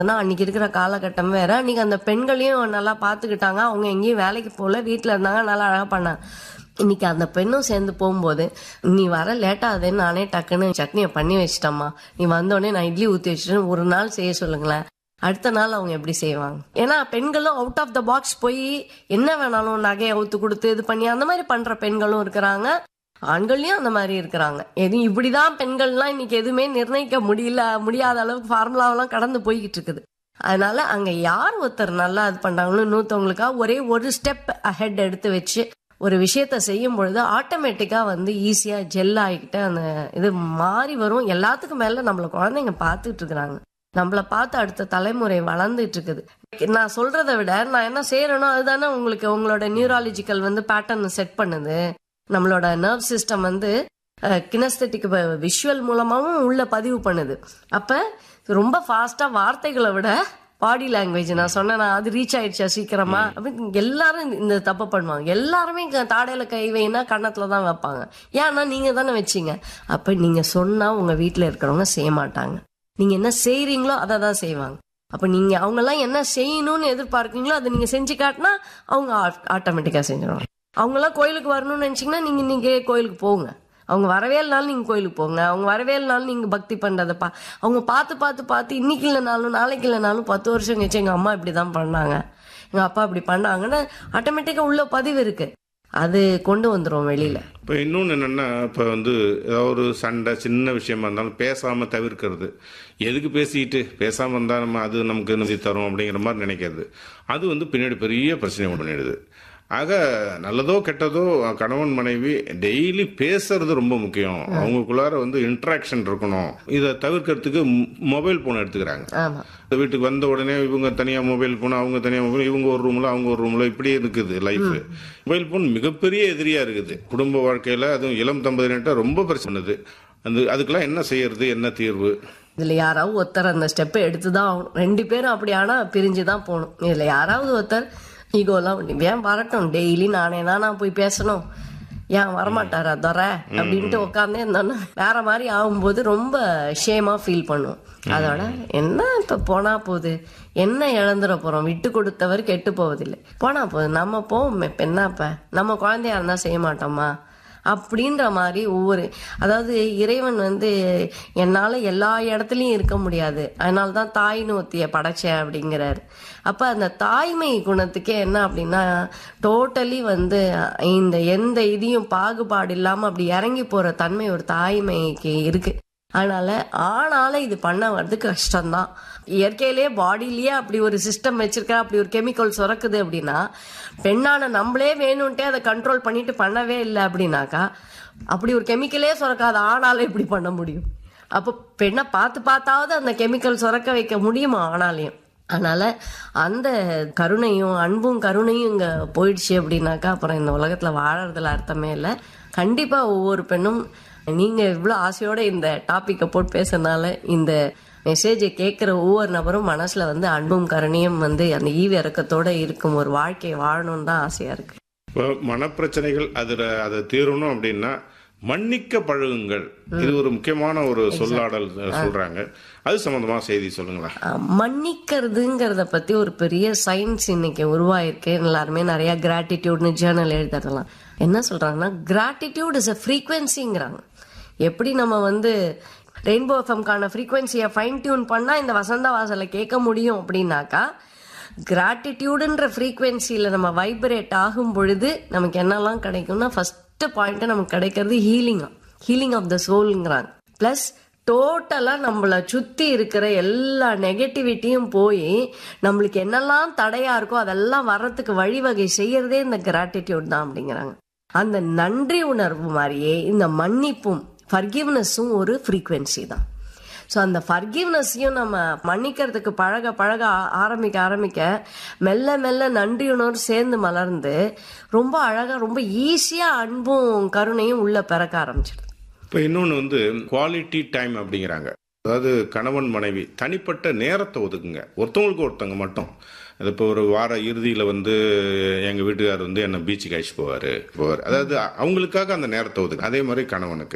ஆனா அன்னைக்கு இருக்கிற காலகட்டம் வேற அன்னைக்கு அந்த பெண்களையும் நல்லா பாத்துக்கிட்டாங்க அவங்க எங்கேயும் வேலைக்கு போகல வீட்டுல இருந்தாங்க நல்லா அழகா பண்ணாங்க இன்னைக்கு அந்த பெண்ணும் சேர்ந்து போகும்போது நீ வர லேட் ஆகுதுன்னு நானே டக்குன்னு சட்னியை பண்ணி வச்சிட்டம்மா நீ வந்தோடனே நான் இட்லி ஊத்தி வச்சுட்டு ஒரு நாள் செய்ய சொல்லுங்களேன் அடுத்த நாள் அவங்க எப்படி செய்வாங்க ஏன்னா பெண்களும் அவுட் ஆஃப் த பாக்ஸ் போய் என்ன வேணாலும் நகையை அவுத்து கொடுத்து இது பண்ணி அந்த மாதிரி பண்ற பெண்களும் இருக்கிறாங்க ஆண்கள்லயும் அந்த மாதிரி இருக்கிறாங்க எதுவும் இப்படிதான் பெண்கள்லாம் இன்னைக்கு எதுவுமே நிர்ணயிக்க முடியல முடியாத அளவுக்கு ஃபார்முலாவெல்லாம் கடந்து போய்கிட்டு இருக்குது அதனால அங்க யார் ஒருத்தர் நல்லா இது பண்றாங்களோ இன்னொருத்தவங்களுக்கா ஒரே ஒரு ஸ்டெப் அஹெட் எடுத்து வச்சு ஒரு விஷயத்த செய்யும் பொழுது ஆட்டோமேட்டிக்கா வந்து ஈஸியா ஜெல் ஆகிக்கிட்டு அந்த இது மாறி வரும் எல்லாத்துக்கும் மேல நம்மள குழந்தைங்க பார்த்துட்டு இருக்கிறாங்க நம்மள பார்த்து அடுத்த தலைமுறை வளர்ந்துட்டு இருக்குது நான் சொல்றதை விட நான் என்ன செய்யறேனோ அதுதானே உங்களுக்கு உங்களோட நியூராலஜிக்கல் வந்து பேட்டர்ன் செட் பண்ணுது நம்மளோட நர்வ் சிஸ்டம் வந்து கினஸ்தட்டிக் விஷுவல் மூலமாவும் உள்ள பதிவு பண்ணுது அப்ப ரொம்ப ஃபாஸ்டா வார்த்தைகளை விட பாடி லாங்குவேஜ் நான் சொன்னேன் அது ரீச் ஆயிடுச்சா சீக்கிரமா அப்படின்னு எல்லாரும் இந்த- இந்த தப்பு பண்ணுவாங்க எல்லாருமே இங்க தாடையில கை வைனா கன்னத்துல தான் வைப்பாங்க ஏன்னா நீங்க தானே வச்சீங்க அப்ப நீங்க சொன்னா உங்க வீட்டுல இருக்கிறவங்க செய்ய மாட்டாங்க நீங்க என்ன செய்றீங்களோ அதை தான் செய்வாங்க அப்ப நீங்க அவங்க எல்லாம் என்ன செய்யணும்னு எதிர்பார்க்கீங்களோ அதை நீங்க செஞ்சு காட்டினா அவங்க ஆட்டோமேட்டிக்கா செஞ்சிருவாங்க அவங்க எல்லாம் கோயிலுக்கு வரணும்னு நினைச்சீங்கன்னா நீங்க இன்னைக்கு கோயிலுக்கு போங்க அவங்க வரவே இல்லைனாலும் நீங்க கோயிலுக்கு போங்க அவங்க வரவே இல்லைனாலும் நீங்க பக்தி பண்றதை பா அவங்க பார்த்து பார்த்து பார்த்து இன்னைக்கு இல்லைனாலும் நாளைக்கு இல்லைனாலும் பத்து வருஷம் கழிச்சு எங்க அம்மா இப்படிதான் பண்ணாங்க எங்க அப்பா இப்படி பண்ணாங்கன்னு ஆட்டோமேட்டிக்கா உள்ள பதிவு இருக்கு அது கொண்டு வந்துரும் வெளியில இப்போ இன்னொன்று என்னென்னா இப்போ வந்து ஏதாவது ஒரு சண்டை சின்ன விஷயமா இருந்தாலும் பேசாமல் தவிர்க்கிறது எதுக்கு பேசிக்கிட்டு பேசாமல் இருந்தால் நம்ம அது நமக்கு நிதி தரும் அப்படிங்கிற மாதிரி நினைக்கிறது அது வந்து பின்னாடி பெரிய பிரச்சனை உண்டு பண்ணிடுது ஆக நல்லதோ கெட்டதோ கணவன் மனைவி டெய்லி பேசுறது ரொம்ப முக்கியம் அவங்களுக்குள்ளார வந்து இன்ட்ராக்ஷன் இருக்கணும் இதை தவிர்க்கிறதுக்கு மொபைல் ஃபோன் எடுத்துக்கிறாங்க ஆமா இந்த வீட்டுக்கு வந்த உடனே இவங்க தனியா மொபைல் போன் அவங்க தனியா மொபைல் இவங்க ஒரு ரூம்ல அவங்க ஒரு ரூம்ல இப்படி இருக்குது லைஃப் மொபைல் போன் மிகப்பெரிய எதிரியா இருக்குது குடும்ப வாழ்க்கையில அதுவும் இளம் தம்பதியினர்கிட்ட ரொம்ப பிரச்சனை பண்ணுது அந்த அதுக்கெல்லாம் என்ன செய்யறது என்ன தீர்வு இதுல யாராவது ஒருத்தர் அந்த ஸ்டெப்பை எடுத்துதான் ஆகணும் ரெண்டு பேரும் அப்படி ஆனா பிரிஞ்சு தான் போகணும் இதுல யாராவது ஒருத்தர் ஈகோலாம் ஒண்ணு. ஏன் வரட்டும் டெய்லி நானே தான் நான் போய் பேசணும் ஏன் வரமாட்டாரா துற அப்படின்ட்டு உட்காந்தே இருந்தோன்னா வேற மாதிரி ஆகும்போது ரொம்ப ஷேமா ஃபீல் பண்ணுவோம் அதோட என்ன இப்ப போனா போகுது என்ன இழந்துட போறோம் விட்டு கொடுத்தவர் கெட்டு போவதில்லை போனா போகுது நம்ம போவோம் இப்ப என்ன இப்ப நம்ம குழந்தையா இருந்தா செய்ய மாட்டோமா அப்படின்ற மாதிரி ஒவ்வொரு அதாவது இறைவன் வந்து என்னால எல்லா இடத்துலயும் இருக்க முடியாது அதனால தான் தாய்னு ஒத்திய படைச்சேன் அப்படிங்கிறாரு அப்ப அந்த தாய்மை குணத்துக்கே என்ன அப்படின்னா டோட்டலி வந்து இந்த எந்த இதையும் பாகுபாடு இல்லாம அப்படி இறங்கி போற தன்மை ஒரு தாய்மைக்கு இருக்கு அதனால ஆனால இது பண்ண வர்றது கஷ்டம்தான் இயற்கையிலேயே பாடியிலேயே அப்படி ஒரு சிஸ்டம் வச்சிருக்க அப்படி ஒரு கெமிக்கல் சுரக்குது அப்படின்னா பெண்ணான நம்மளே வேணும்ட்டே அதை கண்ட்ரோல் பண்ணிட்டு பண்ணவே இல்லை அப்படின்னாக்கா அப்படி ஒரு கெமிக்கலே சுரக்காத ஆனாலும் எப்படி பண்ண முடியும் அப்போ பெண்ணை பார்த்து பார்த்தாவது அந்த கெமிக்கல் சுரக்க வைக்க முடியுமா ஆனாலையும் அதனால அந்த கருணையும் அன்பும் கருணையும் இங்க போயிடுச்சு அப்படின்னாக்கா அப்புறம் இந்த உலகத்துல வாழறதுல அர்த்தமே இல்லை கண்டிப்பா ஒவ்வொரு பெண்ணும் நீங்க இவ்வளவு ஆசையோட இந்த டாபிக்கை போட்டு பேசுறதுனால இந்த மெசேஜை கேட்கிற ஒவ்வொரு நபரும் மனசுல வந்து அன்பும் கருணையும் வந்து அந்த ஈவு இறக்கத்தோட இருக்கும் ஒரு வாழ்க்கையை வாழணும்னு தான் ஆசையா இருக்கு இப்போ மனப்பிரச்சனைகள் அதுல அதை தீரணும் அப்படின்னா மன்னிக்க பழகுங்கள் இது ஒரு முக்கியமான ஒரு சொல்லாடல் சொல்றாங்க அது சம்பந்தமா செய்தி சொல்லுங்களேன் அஹ் மன்னிக்கிறதுங்கிறத பத்தி ஒரு பெரிய சயின்ஸ் இன்னைக்கு உருவாயிருக்கு எல்லாருமே நிறைய கிராட்டிடியூட்னு ஜேர்னல் எழுதுறதெல்லாம் என்ன சொல்றாங்கன்னா கிராட்டிடியூட் இஸ் அ ஃப்ரீக்வன்சிங்கிறாங்க எப்படி நம்ம வந்து ரெயின்போ எஃப்எம்கான ஃப்ரீக்வன்சியை ஃபைன் டியூன் பண்ணா இந்த வசந்த வாசலை கேட்க முடியும் அப்படின்னாக்கா கிராட்டிடியூடுன்ற ஃப்ரீக்வன்சியில் நம்ம வைப்ரேட் ஆகும் பொழுது நமக்கு என்னெல்லாம் கிடைக்கும்னா ஃபர்ஸ்ட் பாயிண்ட் நமக்கு கிடைக்கிறது ஹீலிங்கா ஹீலிங் ஆஃப் த சோல்ங்கிறாங்க ப்ளஸ் டோட்டலா நம்மள சுத்தி இருக்கிற எல்லா நெகட்டிவிட்டியும் போய் நம்மளுக்கு என்னெல்லாம் தடையா இருக்கோ அதெல்லாம் வர்றதுக்கு வழிவகை செய்யறதே இந்த கிராட்டிடியூட் தான் அப்படிங்கிறாங்க அந்த நன்றி உணர்வு மாதிரியே இந்த மன்னிப்பும் ஃபர்கிவ்னஸும் ஒரு ஃப்ரீக்வன்சி தான் ஸோ அந்த ஃபர்கிவ்னஸையும் நம்ம மன்னிக்கிறதுக்கு பழக பழக ஆ- ஆரம்பிக்க ஆரம்பிக்க மெல்ல மெல்ல நன்றியுணர்வு சேர்ந்து மலர்ந்து ரொம்ப அழகா ரொம்ப ஈஸியா அன்பும் கருணையும் உள்ள பிறக்க ஆரம்பிச்சிடுது இப்போ இன்னொன்று வந்து குவாலிட்டி டைம் அப்படிங்கிறாங்க அதாவது கணவன் மனைவி தனிப்பட்ட நேரத்தை ஒதுக்குங்க ஒருத்தவங்களுக்கு ஒருத்தவங்க மட்டும் அது இப்போ ஒரு வார இறுதியில் வந்து எங்கள் வீட்டுக்காரர் வந்து என்னை பீச்சுக்கு அழைச்சிட்டு போவார் போவார் அதாவது அவங்களுக்காக அந்த நேரத்தை ஒதுக்கு அதே மாதிரி கணவனுக்கு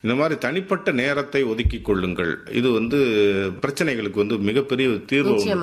இந்த மாதிரி தனிப்பட்ட நேரத்தை ஒதுக்கி கொள்ளுங்கள் இது வந்து பிரச்சனைகளுக்கு வந்து மிகப்பெரிய தீர்வு நிச்சயமா